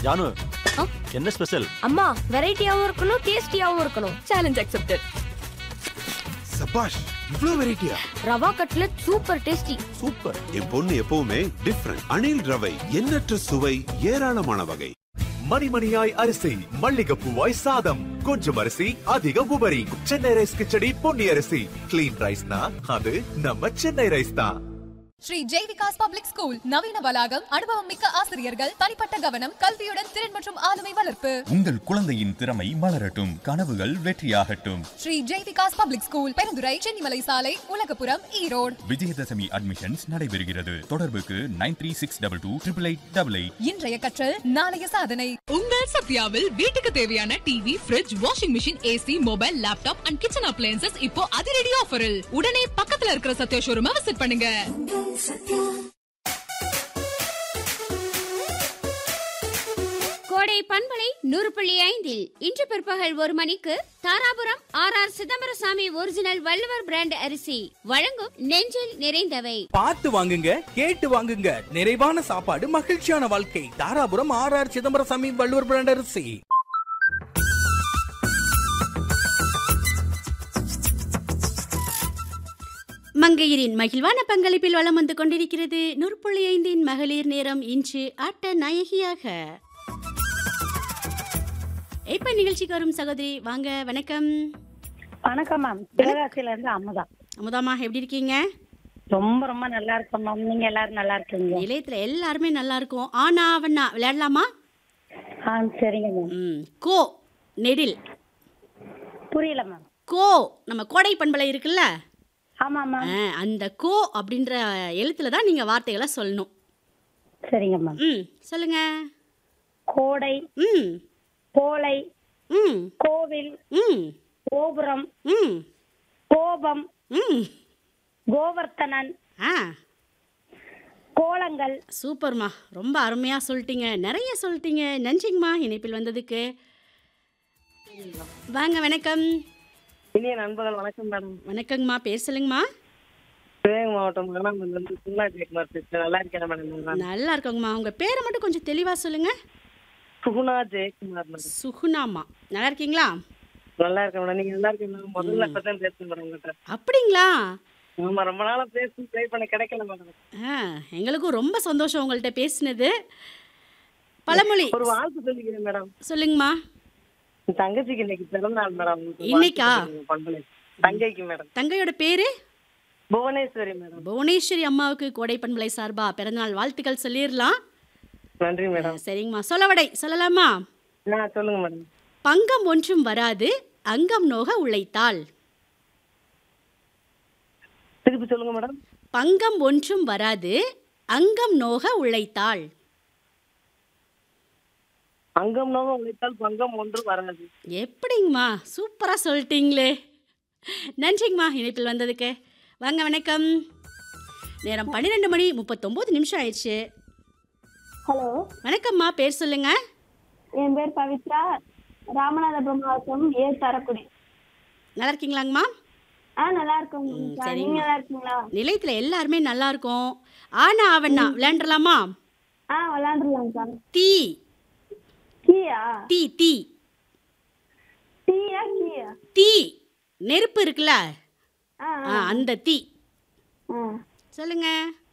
ஜானு ஆ? என்ன ஸ்பெஷல் அம்மா வெரைட்டியாவும் இருக்கணும் டேஸ்டியாவும் இருக்கணும் சேலஞ்ச் அக்செப்டட் சபாஷ் இவ்ளோ வெரைட்டியா rava cutlet super tasty super என் பொண்ணு எப்பவுமே டிஃப்ரெண்ட் அணில் ரவை எண்ணற்ற சுவை ஏராளமான வகை மணிமணியாய் அரிசி மல்லிகைப்பூவாய் சாதம் கொஞ்சம் அரிசி அதிக உபரி சென்னை ரைஸ் கிச்சடி பொன்னி அரிசி கிளீன் ரைஸ்னா அது நம்ம சென்னை ரைஸ் தான் ஸ்ரீ ஜெய் விகாஸ் பப்ளிக் ஸ்கூல் நவீன வளாகம் அனுபவம் மிக்க ஆசிரியர்கள் தனிப்பட்ட கவனம் கல்வியுடன் திறன் மற்றும் ஆளுமை வளர்ப்பு உங்கள் குழந்தையின் திறமை மலரட்டும் கனவுகள் வெற்றியாகட்டும் ஸ்ரீ ஜெய் விகாஸ் பப்ளிக் ஸ்கூல் பெருந்துறை சென்னிமலை சாலை உலகபுரம் ஈரோடு விஜயதசமி அட்மிஷன்ஸ் நடைபெறுகிறது தொடர்புக்கு nine three six double two triple eight double eight இன்றைய கற்றல் நாளைய சாதனை உங்கள் சத்யாவில் வீட்டுக்கு தேவையான TV fridge washing machine AC mobile laptop and kitchen appliances இப்போ அதிரடி ஆஃபரில் உடனே பக்கத்துல இருக்கிற சத்யா ஷோரூமை விசிட் பண்ணுங்க கோடை பண்பலை நூறு புள்ளி ஐந்தில் இன்று பிற்பகல் ஒரு மணிக்கு Dharapuram R R Chidambarasamy original Valluvar brand அரிசி வழங்கும் நெஞ்சில் நிறைந்தவை பார்த்து வாங்குங்க கேட்டு வாங்குங்க நிறைவான சாப்பாடு மகிழ்ச்சியான வாழ்க்கை Dharapuram R R Chidambarasamy Valluvar brand அரிசி மங்கையரின் மகிழ்வான பங்களிப்பில் வளம் வந்து கொண்டிருக்கிறது நூறு புள்ளி ஐந்தின் மகளிர் நேரம் இன்று ஆட்ட நாயகியாக இப்ப நிகழ்ச்சிக்கு வரும் சகோதரி வாங்க வணக்கம் வணக்கம் மேம் சிவகாசியில இருந்து அமுதா அமுதாமா எப்படி இருக்கீங்க ரொம்ப ரொம்ப நல்லா இருக்கோம் மேம் நீங்க எல்லாரும் நல்லா இருக்கீங்க நிலையத்துல எல்லாருமே நல்லா இருக்கும் ஆனா அவனா விளையாடலாமா ஆ சரிங்க மேம் ம் கோ நெடில் புரியல மேம் கோ நம்ம கோடை பண்பலை இருக்குல்ல ஆமா மேம் ஆ, அந்த கோ அப்படின்ற எழுத்துல தான் நீங்க வார்த்தைகளை சொல்லணும் சரிங்க மேம் ம் சொல்லுங்க கோடை ம் கோலை ம் கோவில் ம் கோபுரம் ம் கோபம் ம் கோவர்த்தனன் ஆ கோலங்கள் சூப்பர்மா ரொம்ப அருமையா சொல்லிட்டீங்க நிறைய சொல்லிட்டீங்க நன்றிங்கம்மா இணைப்பில் வந்ததுக்கு வாங்க வணக்கம் இனிய நண்பர்கள் வணக்கம் மேடம் வணக்கங்கம்மா பேர் சொல்லுங்கம்மா சிவகங்கை மாவட்டம் மகனாம்பூர்ல இருந்து சுகுணா ஜெயக்குமார் பேசுறேன் நல்லா இருக்கேன் மேடம் நல்லா இருக்கோங்கம்மா உங்க பேரை மட்டும் கொஞ்சம் தெளிவா சொல்லுங்க சுகுணா ஜெயக்குமார் மேடம் சுகுணாம்மா நல்லா இருக்கீங்களா நல்லா இருக்கேன் மேடம் நீங்க நல்லா இருக்கீங்க மேடம் முதல்ல இப்பதான் பேசுங்க மேடம் உங்ககிட்ட அப்படிங்களா ஆமா ரொம்ப நாளா பேசி ட்ரை பண்ண கிடைக்கல மேடம் ஆ எங்களுக்கும் ரொம்ப சந்தோஷம் உங்கள்கிட்ட பேசினது பழமொழி ஒரு வாழ்த்து சொல்லிக்கிறேன் மேடம் சொல்லுங்கம்மா என் தங்கச்சிக்கு இன்னைக்கு பிறந்த நாள் மேடம் இன்னைக்கா? பண்பலை தங்கைக்கு மேடம் தங்கையோட பேரு புவனேஸ்வரி மேடம் புவனேஸ்வரி அம்மாவுக்கு கோடை பண்பலை சார்பா பிறந்தநாள் வாழ்த்துக்கள் சொல்லிடலாம் நன்றி மேடம் சரிங்கம்மா சொல்லவடை சொல்லலாமா ஆ சொல்லுங்க மேடம் பங்கம் ஒன்றும் வராது அங்கம் நோக உழைத்தாள் திருப்பி சொல்லுங்க மேடம் பங்கம் ஒன்றும் வராது அங்கம் நோக உழைத்தாள் அங்கம் நோக உழைத்தால் பங்கம் ஒன்று வராது எப்படிங்கம்மா சூப்பராக சொல்லிட்டீங்களே நன்றிங்கம்மா இணைப்பில் வந்ததுக்கு வாங்க வணக்கம் நேரம் பன்னிரெண்டு மணி முப்பத்தொம்போது நிமிஷம் ஆயிடுச்சு ஹலோ வணக்கம்மா பேர் சொல்லுங்க என் பேர் பவித்ரா ராமநாதபுரம் மாவட்டம் ஏ தரக்குடி நல்லா இருக்கீங்களாங்கம்மா ஆ நல்லா இருக்கோம் ம், நீங்க சரிங்கம்மா. நல்லா இருக்கீங்களா நிலையத்தில் எல்லாருமே நல்லா இருக்கோம் ஆனா அவனா விளையாண்டுலாமா ஆ விளையாண்டுலாம் சார் தீ கீயா தீ தீ டீயா கீயா தீ நெருப்பு இருக்குல்ல ஆ ஆ, அந்த தீ ஆ சொல்லுங்க